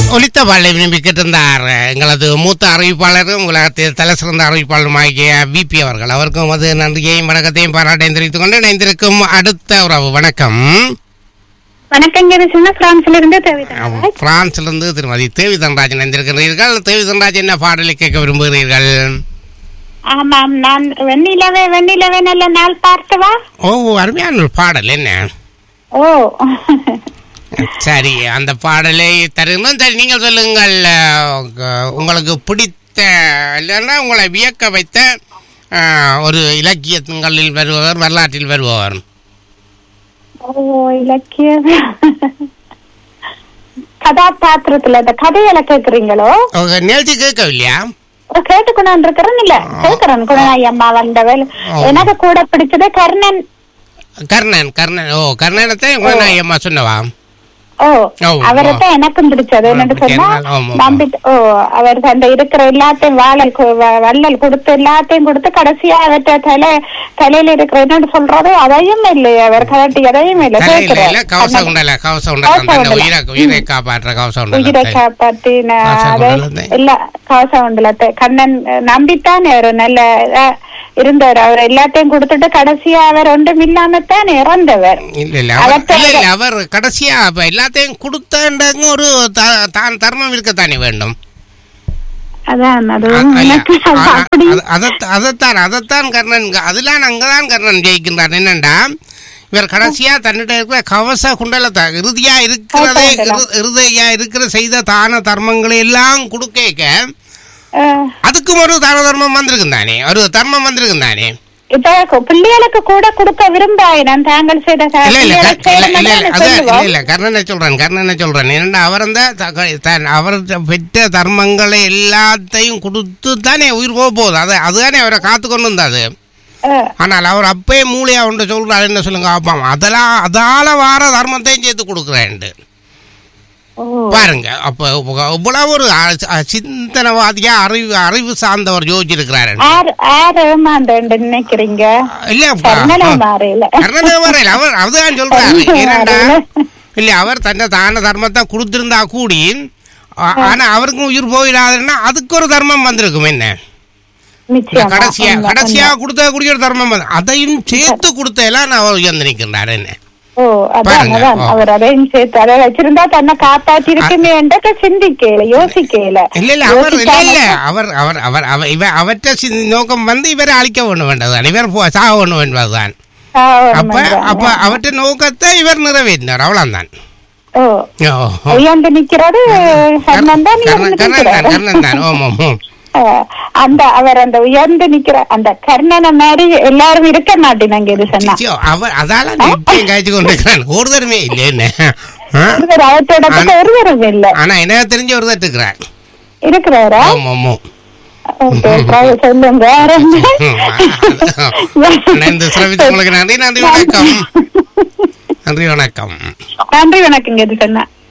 ஒலித்த பாடலை விரும்பி கேட்டிருந்தார் எங்களது மூத்த அறிவிப்பாளர் உலகத்தில் தலை சிறந்த அறிவிப்பாளருமாகிய விபி அவர்கள் அவருக்கும் அது நன்றியையும் வணக்கத்தையும் பாராட்டையும் தெரிவித்துக் கொண்டு இணைந்திருக்கும் அடுத்த உறவு வணக்கம் வணக்கம் கிருஷ்ணா பிரான்ஸ்ல இருந்து தேவிதா பிரான்சிலிருந்து திருமதி தேவி தன்ராஜன் இணைந்திருக்கிறீர்கள் தேவி தன்ராஜ் என்ன பாடலை கேட்க விரும்புகிறீர்கள் ஆமாம் நான் வெண்ணிலவே வெண்ணிலவே நல்ல நாள் பார்த்தவா ஓ அருமையான ஒரு பாடல் என்ன ஓ சரி அந்த பாடலை தருகிறோம் சரி நீங்கள் சொல்லுங்கள் அஹ், உங்களுக்கு பிடித்த இல்லைன்னா உங்களை வியக்க வைத்த அஹ், ஒரு இலக்கியங்களில் வருபவர் வரலாற்றில் வருபவர் ஓ இலக்கிய கதாபாத்திரத்துல இந்த கதையில கேக்குறீங்களோ உங்க நிகழ்ச்சி கேட்கவில்லையா ஓ, கேட்டுக்கொண்டு இருக்கிறேன் இல்ல கேக்குறேன் குணநாயகி அம்மா வந்தவள் எனக்கு கூட பிடிச்சது கர்ணன் கர்ணன் கர்ணன் ஓ கர்ணனத்தை உங்களை நான் அம்மா சொன்னவா ஓ ஓ, அவரைத்தான் எனக்கும் பிடிச்சது என்னன்னு சொன்னா ஆமா, ஆமா. நம்பி ஓ அவர் அந்த இருக்கிற எல்லாத்தையும் வாழல் கு- வ- வள்ளல் கொடுத்து எல்லாத்தையும் கொடுத்து கடைசியா அவர்கிட்ட தலை தலையில இருக்கிற என்னன்னு சொல்றது அதையும் இல்லை அவர் கலட்டி அதையும் இல்லை தலையில இல்ல கேட்கிறார். கவச அந்த உண்டல கவச கவச உண்டல அந்த உண்டல. உயிரை உயிரை காப்பாற்ற கவச உயிரை உண்டல காப்பாத்தின கவச அதை உண்டலத்தை. இல்ல கவச உண்டலத்தை கண்ணன் அஹ், நம்பித்தான் ஒரு நல்ல அஹ், இருந்தவர் அவர் எல்லாத்தையும் கொடுத்துட்டு கடைசியா அவர் ஒன்றும் இல்லாமத்தான் இறந்தவர் இல்ல இல்ல அவர் அவர்ட்ட- இல்ல இல்ல அவர் கடைசியா அப்ப எல்லாத்தையும் கொடுத்தங்க ஒரு த- தான் தர்மம் இருக்கத்தானே வேண்டும் அதான் அது அ- இல்ல, எனக்கு அது ஆனா, அப்படி அது- அதத்- அதத்தான் அதத்தான் கர்ணன் அதெல்லாம் அங்கதான் கர்ணன் ஜெயிக்கின்றார் என்னண்டா இவர் கடைசியா தன்னிட்ட இருக்கிற கவச குண்டலத்தை இறுதியா இருக்கிறதே கவச குண்டலம். இறு- இறுதியா இருக்கிற செய்த தான தர்மங்களை எல்லாம் கொடுக்க அஹ், அதுக்கும் ஒரு தான தர்மம் வந்திருக்கும் தானே ஒரு தர்மம் வந்திருக்கும் தானே இப்ப கு- பிள்ளைகளுக்கு கூட கொடுக்க விரும்பாயினம் தாங்கள் செய்த ச- இல்ல இல்ல பிள்ளைகளுக்கு கர்- இல்ல இல்ல செய்யணும்னு இல்ல அது இல்ல சொல்லுவோம். இல்ல கர்ணனை சொல்றேன் கர்ணனை சொல்றேன் என்னடா அவர் அந்த த- த- அவர் பெற்ற தர்மங்களை எல்லாத்தையும் கொடுத்து தானே உயிர் போக போகுது அது அதுதானே அவரை காத்து கொண்டு வந்தது அஹ், ஆனால் அவர் அப்பயே மூளையா ஒன்று சொல்றாரு என்ன சொல்லுங்க ஆப்பாம் அதெல்லாம் அதால வார தர்மத்தையும் சேர்த்து கொடுக்குறேன்ட்டு ஓ, பாருங்க அப்ப உங்க- இவ்வளவு ஒரு அ- அ- சிந்தனவாதியா அறிவு அறிவு சார்ந்தவர் யோசிச்சிருக்கிறாரு யார் யார் ஏமாந்தேன்னு நினைக்கிறீங்க இல்ல கர்ணனை மாறையில கர்ணதேவரையில் அவர் அதுதான் சொல்றாரு கர்ணனை ஏனண்டா மாறையில. இல்ல அவர் தன்னை தான தர்மத்தை கொடுத்திருந்தா கூடி ஆ- ஆனா அவருக்கும் உயிர் போயிடாதுன்னா அதுக்கு ஒரு தர்மம் வந்திருக்கும் என்ன இந்த நிச்சயமா கடைசியா உண்மை, கடைசியா உண்மை. கொடுத்த கூடிய ஒரு தர்மம் வந்து அதையும் சேர்த்து கொடுத்தெல்லாம் நான் அவர் உயர்ந்து நிற்கின்றார் என்ன ஓ அதான் பாருங்க, அதான் ஓ. அவர் அதையும் சேர்த்து அதை வச்சிருந்தா தன்னை காப்பாத்தி இருக்குமே என்றத சிந்திக்கல யோசிக்கல இல்ல இல்ல அவர் இல்ல இல்ல யோசிக்காம- அவர் அவர் அவர் அவர் இவ அவற்ற சி- நோக்கம் வந்து இவரை அழிக்க வேண்டும் வேண்டதுதான் இவர் போ- சாக வேண்டும் என்பதுதான் ஆ, ஒரு அப்ப மனிதன். அப்ப அவற்ற நோக்கத்தை இவர் நிறைவேற்றினார் அவ்வளவுதான் ஓ ஓ, ஓ. உயர்ந்து நிக்கிறது கர்ணன் தான் கர்ணன் உயர்ந்து கர்ணன் தான் நிக்கிறாரு. கர்ணன் தான் ஓம் ஓம் ஓம் அஹ், அந்த அவர் அந்த உயர்ந்து நிக்கிற அந்த கர்ணனை மாதிரி எல்லாரும் இருக்க மாட்டேனாங்க இது சொன்னா ஐயோ, அவர் அதால நான் இப்பயும் காய்ச்சி கொண்டிருக்கிறேன் ஒருத்தருமே இல்லை என்ன ஆ? ஒருவர் அவற்றோட பக்கம் ஒருவரும் இல்ல ஆனா என்ன தெரிஞ்ச ஒருத்தர் இருக்கிறார் இருக்கிறாரா ஆமா ஆமா ஓகே, try சொல்லுங்க வேற என்ன? அண்ணா, இந்த சிறப்பித்து உங்களுக்கு நன்றி நன்றி வணக்கம் நன்றி வணக்கம் நன்றி வணக்கங்க இது சொன்னா